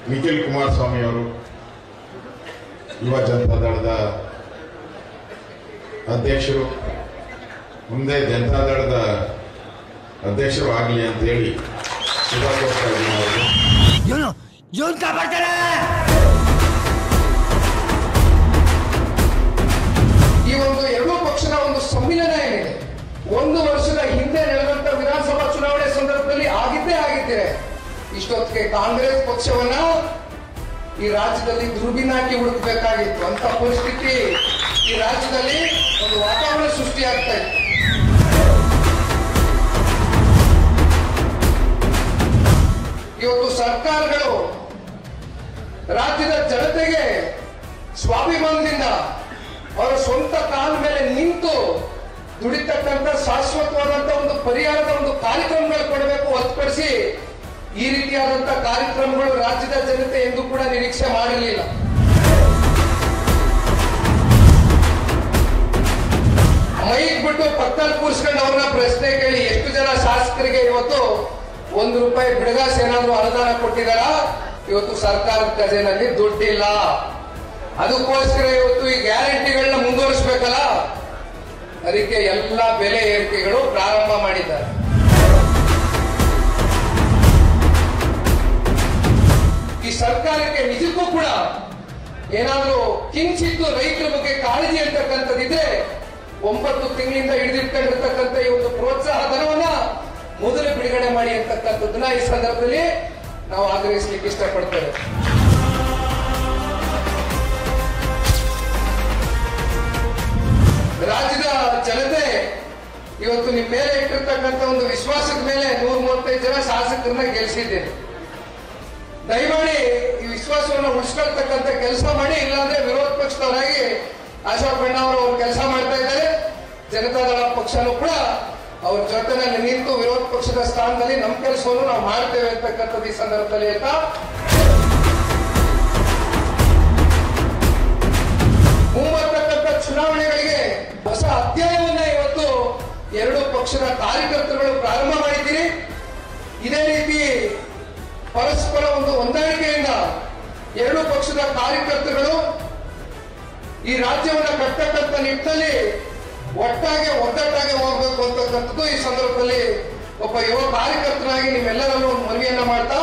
ನಿಖಿಲ್ ಕುಮಾರಸ್ವಾಮಿ ಅವರು ಯುವ ಜನತಾ ದಳದ ಅಧ್ಯಕ್ಷರು ಮುಂದೆ ಜನತಾ ದಳದ ಅಧ್ಯಕ್ಷರು ಆಗಲಿ ಅಂತ ಹೇಳಿ ಶುಭ ಕೋರ್ತಾ ಇದ್ದೀನಿ ಅವರಿಗೆ ಇವನು ಇವನ್ ಕಾಪಾಡ್ತಾನೆ ಈ ಒಂದು ಎರಡೂ ಪಕ್ಷದ ಒಂದು ಸಂವಿಧಾನ ಏನಿದೆ ಒಂದು ವರ್ಷದ ಹಿಂದೆ ನಡೆದಂತ ವಿಧಾನಸಭಾ ಚುನಾವಣೆ ಸಂದರ್ಭದಲ್ಲಿ ಆಗಿದ್ದೇ ಆಗಿದ್ದೆ ಇಷ್ಟೊತ್ತಿಗೆ ಕಾಂಗ್ರೆಸ್ ಪಕ್ಷವನ್ನ ಈ ರಾಜ್ಯದಲ್ಲಿ ದುರ್ಬಿನಾಕಿ ಹುಡುಕಬೇಕಾಗಿತ್ತು ಅಂತ ಪರಿಸ್ಥಿತಿ ಈ ರಾಜ್ಯದಲ್ಲಿ ಒಂದು ವಾತಾವರಣ ಸೃಷ್ಟಿಯಾಗ್ತಾ ಇತ್ತು ಇವತ್ತು ಸರ್ಕಾರಗಳು ರಾಜ್ಯದ ಜನತೆಗೆ ಸ್ವಾಭಿಮಾನದಿಂದ ಅವರ ಸ್ವಂತ ಕಾಲ ಮೇಲೆ ನಿಂತು ದುಡಿತಕ್ಕಂಥ ಶಾಶ್ವತವಾದಂತ ಒಂದು ಪರಿಹಾರದ ಒಂದು ಕಾರ್ಯಕ್ರಮಗಳು ಕೊಡಬೇಕು ಹೊರತುಪಡಿಸಿ ಈ ರೀತಿಯಾದಂತ ಕಾರ್ಯಕ್ರಮಗಳು ರಾಜ್ಯದ ಜನತೆ ಎಂದು ಕೂಡ ನಿರೀಕ್ಷೆ ಮಾಡಿರಲಿಲ್ಲ ಮೈಕ್ ಬಿಟ್ಟು ಪಕ್ಕದಲ್ಲಿ ಕೂರಿಸ್ಕೊಂಡು ಅವ್ರನ್ನ ಪ್ರಶ್ನೆ ಕೇಳಿ ಎಷ್ಟು ಜನ ಶಾಸಕರಿಗೆ ಇವತ್ತು ಒಂದು ರೂಪಾಯಿ ಬಿಡಗಾಸ್ ಏನಾದ್ರು ಅನುದಾನ ಕೊಟ್ಟಿದಾರ ಇವತ್ತು ಸರ್ಕಾರದ ಖಜಾನಲ್ಲಿ ದುಡ್ಡಿಲ್ಲ ಅದಕ್ಕೋಸ್ಕರ ಇವತ್ತು ಈ ಗ್ಯಾರಂಟಿಗಳನ್ನ ಮುಂದುವರಿಸಬೇಕಲ್ಲ ಅದಕ್ಕೆ ಎಲ್ಲ ಬೆಲೆ ಏರಿಕೆಗಳು ಪ್ರಾರಂಭ ಮಾಡಿದ್ದಾರೆ ಈ ಸರ್ಕಾರಕ್ಕೆ ನಿಜಕ್ಕೂ ಕೂಡ ಏನಾದ್ರೂ ಕಿಂಚಿತ್ತು ರೈತರ ಬಗ್ಗೆ ಕಾಳಜಿ ಅಂತಕ್ಕಂಥದ್ದಿದ್ರೆ ಒಂಬತ್ತು ತಿಂಗಳಿಂದ ಹಿಡಿದಿಟ್ಕೊಂಡಿರ್ತಕ್ಕಂಥ ಈ ಒಂದು ಪ್ರೋತ್ಸಾಹ ಧನವನ್ನ ಮೊದಲು ಬಿಡುಗಡೆ ಮಾಡಿ ಅಂತಕ್ಕಂಥದ್ದನ್ನ ಈ ಸಂದರ್ಭದಲ್ಲಿ ನಾವು ಆಗ್ರಹಿಸಲಿಕ್ಕೆ ಇಷ್ಟಪಡ್ತೇವೆ ರಾಜ್ಯದ ಜನತೆ ಇವತ್ತು ನಿಮ್ಮ ಮೇಲೆ ಇಟ್ಟಿರ್ತಕ್ಕಂಥ ಒಂದು ವಿಶ್ವಾಸದ ಮೇಲೆ ನೂರ ಮೂವತ್ತೈದು ಜನ ಶಾಸಕರನ್ನ ಗೆಲ್ಲಿಸಿದ್ದೇನೆ ದಯಮಾಡಿ ಈ ವಿಶ್ವಾಸವನ್ನು ಉಳಿಸ್ಕೊಳ್ತಕ್ಕಂಥ ಕೆಲಸ ಮಾಡಿ ಇಲ್ಲಾಂದ್ರೆ ವಿರೋಧ ಪಕ್ಷದವರಾಗಿ ಅಶೋಕ್ ಬಣ್ಣ ಅವರು ಅವ್ರು ಕೆಲಸ ಮಾಡ್ತಾ ಇದ್ದಾರೆ ಜನತಾದಳ ಪಕ್ಷನೂ ಕೂಡ ಅವ್ರ ಜೊತೆನಲ್ಲಿ ನಿಂತು ವಿರೋಧ ಪಕ್ಷದ ಸ್ಥಾನದಲ್ಲಿ ನಮ್ಮ ಕೆಲಸವನ್ನು ನಾವು ಮಾಡ್ತೇವೆ ಅಂತಕ್ಕಂಥದ್ದು ಈ ಸಂದರ್ಭದಲ್ಲಿ ಅಂತ ಮುಂಬರ್ತಕ್ಕಂಥ ಚುನಾವಣೆಗಳಿಗೆ ಹೊಸ ಅಧ್ಯಾಯವನ್ನ ಇವತ್ತು ಎರಡು ಪಕ್ಷದ ಕಾರ್ಯಕರ್ತರುಗಳು ಪ್ರಾರಂಭ ಮಾಡಿದ್ದೀರಿ ಇದೇ ರೀತಿ ಪರಸ್ಪರ ಒಂದು ಹೊಂದಾಣಿಕೆಯಿಂದ ಎರಡು ಪಕ್ಷದ ಕಾರ್ಯಕರ್ತರುಗಳು ಈ ರಾಜ್ಯವನ್ನ ಕಟ್ಟತಕ್ಕಂಥ ನಿಟ್ಟಿನಲ್ಲಿ ಒಟ್ಟಾಗಿ ಒಗ್ಗಟ್ಟಾಗಿ ಹೋಗ್ಬೇಕು ಅಂತಕ್ಕಂಥದ್ದು ಈ ಸಂದರ್ಭದಲ್ಲಿ ಒಬ್ಬ ಯುವ ಕಾರ್ಯಕರ್ತನಾಗಿ ನಿಮ್ಮೆಲ್ಲರಲ್ಲೂ ಒಂದು ಮನವಿಯನ್ನ ಮಾಡ್ತಾ